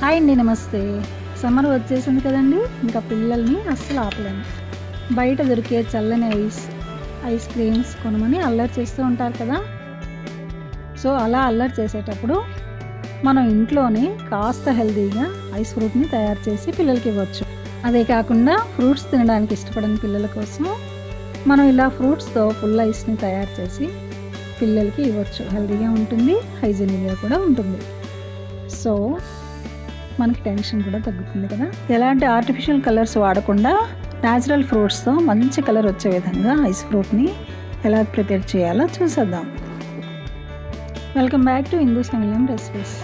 hi అండి నమస్తే summer వచ్చేసింది కదండి ఇంకా పిల్లల్ని అస్సలు ఆపలేము బయట దొరికే చల్లని ఐస్ ఐస్ క్రీమ్స్ కొనమని అల్లరి చేస్తూ ఉంటారు కదా సో అలా అల్లరి చేసేటప్పుడు మనం ఇంట్లోనే కాస్త హెల్తీగా ఐస్ ఫ్రూట్ని తయారు చేసి పిల్లలకి ఇవ్వచ్చు అదే కాకుండా ఫ్రూట్స్ తినడానికి ఇష్టపడని పిల్లల కోసం మనం ఇలా ఫ్రూట్స్తో ఫుల్ ఐస్ని తయారు చేసి పిల్లలకి ఇవ్వచ్చు హెల్తీగా ఉంటుంది హైజీనిక్గా కూడా ఉంటుంది సో మనకి టెన్షన్ కూడా తగ్గుతుంది కదా ఎలాంటి ఆర్టిఫిషియల్ కలర్స్ వాడకుండా న్యాచురల్ ఫ్రూట్స్తో మంచి కలర్ వచ్చే విధంగా ఐస్ ఫ్రూట్ని ఎలా ప్రిపేర్ చేయాలో చూసేద్దాం వెల్కమ్ బ్యాక్ టు హిందూ సమయం రెసిపీస్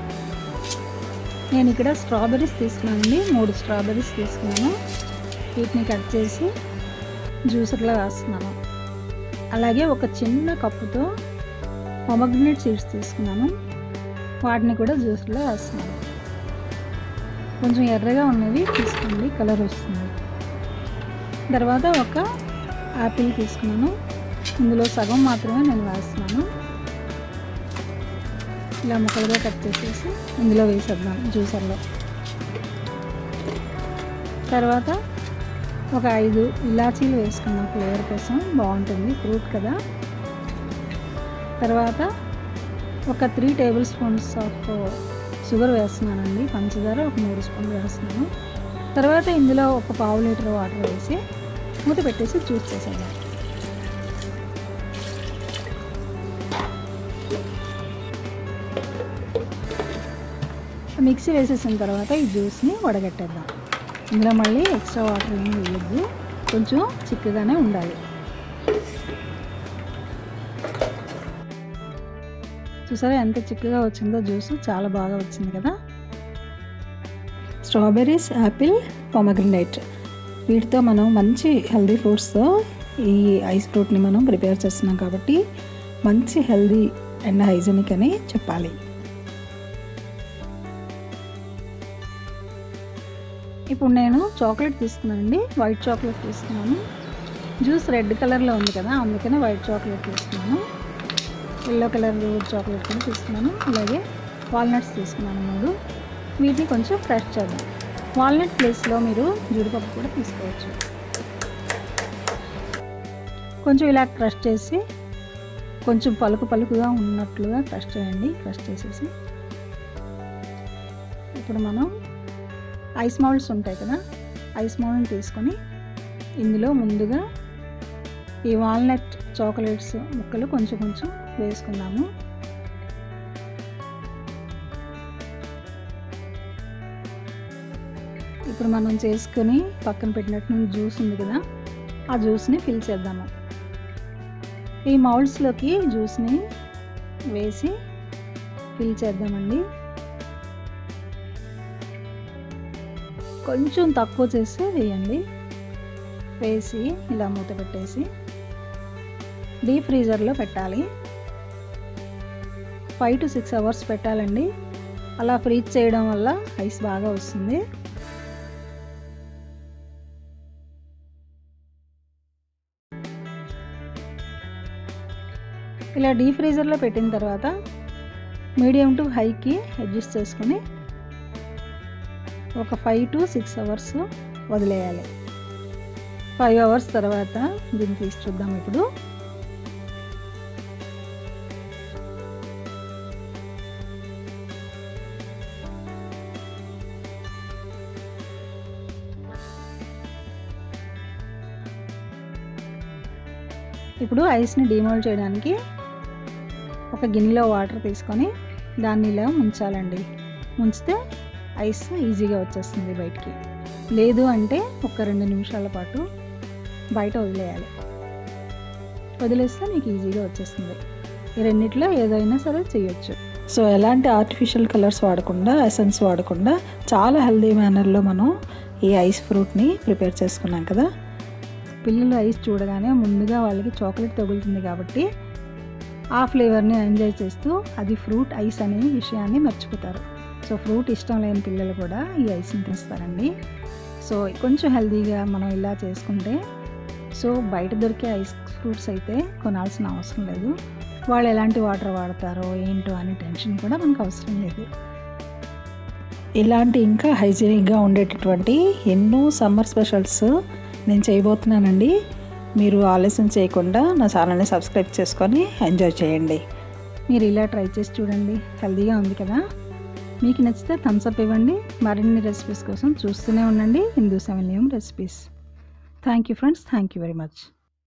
నేను ఇక్కడ స్ట్రాబెర్రీస్ తీసుకున్నానండి మూడు స్ట్రాబెర్రీస్ తీసుకున్నాను వీటిని కట్ చేసి జ్యూసర్లో వేస్తున్నాను అలాగే ఒక చిన్న కప్పుతో పొమగ్రనేట్ సీడ్స్ తీసుకున్నాను వాటిని కూడా జ్యూస్లో వేస్తున్నాను కొంచెం ఎర్రగా ఉన్నవి తీసుకోండి కలర్ వస్తుంది తర్వాత ఒక యాపిల్ తీసుకున్నాను ఇందులో సగం మాత్రమే నేను వేస్తున్నాను ఇలా ముక్కలుగా కట్ చేసేసి ఇందులో వేసేద్దాం జ్యూసర్లో తర్వాత ఒక ఐదు ఇలాచీలు వేసుకున్నాం ఫ్లేవర్ కోసం బాగుంటుంది ఫ్రూట్ కదా తర్వాత ఒక three tablespoons of sugar వేస్తున్నానండి పంచదార ఒక మూడు స్పూన్లు వేస్తున్నాను తర్వాత ఇందులో ఒక పావు లీటర్ వాటర్ వేసి మూత పెట్టేసి జ్యూస్ చేసేద్దాం మిక్సీ వేసేసిన తర్వాత ఈ జ్యూస్ని వడగట్టేద్దాం ఇందులో మళ్ళీ ఎక్స్ట్రా వాటర్ ఏమి వేయద్దు కొంచెం చిక్కగానే ఉండాలి చూసారా ఎంత చిక్కగా వచ్చిందో జ్యూస్ చాలా బాగా వచ్చింది కదా స్ట్రాబెర్రీస్ యాపిల్ పొమగ్రనేట్ వీటితో మనం మంచి హెల్దీ ఫ్రూట్స్తో ఈ ఐస్ ఫ్రూట్ని మనం ప్రిపేర్ చేస్తున్నాం కాబట్టి మంచి హెల్దీ అండ్ హైజెనిక్ అని చెప్పాలి ఇప్పుడు నేను చాక్లెట్ తీసుకున్నానండి వైట్ చాక్లెట్ తీసుకున్నాను జ్యూస్ రెడ్ కలర్లో ఉంది కదా అందుకనే వైట్ చాక్లెట్ తీసుకున్నాను ఎల్లో కలర్ చాక్లెట్ కూడా తీసుకున్నాను అలాగే వాల్నట్స్ తీసుకున్నాను మూడు వీటిని కొంచెం క్రష్ చేద్దాం వాల్నట్ ప్లేస్లో మీరు జీడిపప్పు కూడా తీసుకోవచ్చు కొంచెం ఇలా క్రష్ చేసి కొంచెం పలుకు పలుకుగా ఉన్నట్లుగా క్రష్ చేయండి క్రష్ చేసేసి ఇప్పుడు మనం ఐస్ మౌల్డ్స్ ఉంటాయి కదా ఐస్ మౌల్డ్ని తీసుకొని ఇందులో ముందుగా ఈ వాల్నట్ చాక్లెట్స్ ముక్కలు కొంచెం కొంచెం వేసుకుందాము ఇప్పుడు మనం చేసుకొని పక్కన పెట్టినట్టు జ్యూస్ ఉంది కదా ఆ జ్యూస్ని ఫిల్ చేద్దాము ఈ మౌల్డ్స్లోకి జ్యూస్ని వేసి ఫిల్ చేద్దామండి కొంచెం తక్కువ చేసి వేయండి వేసి ఇలా మూత పెట్టేసి డీప్ ఫ్రీజర్లో పెట్టాలి ఫైవ్ టు సిక్స్ అవర్స్ పెట్టాలండి అలా ఫ్రీజ్ చేయడం వల్ల ఐస్ బాగా వస్తుంది ఇలా డీప్ ఫ్రీజర్లో పెట్టిన తర్వాత మీడియం టు హైకి అడ్జస్ట్ చేసుకొని ఒక ఫైవ్ టు సిక్స్ అవర్స్ వదిలేయాలి ఫైవ్ అవర్స్ తర్వాత దీన్ని తీసి చూద్దాం ఇప్పుడు ఇప్పుడు ఐస్ని డిమోల్డ్ చేయడానికి ఒక గిన్నెలో వాటర్ తీసుకొని దాన్ని ఇలా ముంచాలండి ముంచితే ఐస్ ఈజీగా వచ్చేస్తుంది బయటికి లేదు అంటే ఒక రెండు నిమిషాల పాటు బయట వదిలేయాలి వదిలేస్తే మీకు ఈజీగా వచ్చేస్తుంది ఈ రెండిట్లో ఏదైనా సరే చేయొచ్చు సో ఎలాంటి ఆర్టిఫిషియల్ కలర్స్ వాడకుండా ఎసెన్స్ వాడకుండా చాలా హెల్దీ మేనర్లో మనం ఈ ఐస్ ఫ్రూట్ని ప్రిపేర్ చేసుకున్నాం కదా పిల్లలు ఐస్ చూడగానే ముందుగా వాళ్ళకి చాక్లెట్ తగులుతుంది కాబట్టి ఆ ఫ్లేవర్ని ఎంజాయ్ చేస్తూ అది ఫ్రూట్ ఐస్ అనే విషయాన్ని మర్చిపోతారు సో ఫ్రూట్ ఇష్టం లేని పిల్లలు కూడా ఈ ఐస్ని తినేస్తారండి సో కొంచెం హెల్తీగా మనం ఇలా చేసుకుంటే సో బయట దొరికే ఐస్ ఫ్రూట్స్ అయితే కొనాల్సిన అవసరం లేదు వాళ్ళు ఎలాంటి వాటర్ వాడతారో ఏంటో అనే టెన్షన్ కూడా మనకు అవసరం లేదు ఇలాంటి ఇంకా హైజీనిక్గా ఉండేటటువంటి ఎన్నో సమ్మర్ స్పెషల్స్ నేను చేయబోతున్నానండి మీరు ఆలస్యం చేయకుండా నా ఛానల్ని సబ్స్క్రైబ్ చేసుకొని ఎంజాయ్ చేయండి మీరు ఇలా ట్రై చేసి చూడండి హెల్తీగా ఉంది కదా మీకు నచ్చితే థమ్స్ అప్ ఇవ్వండి మరిన్ని రెసిపీస్ కోసం చూస్తూనే ఉండండి హిందూ సెవెన్లియం recipes thank you friends thank you very much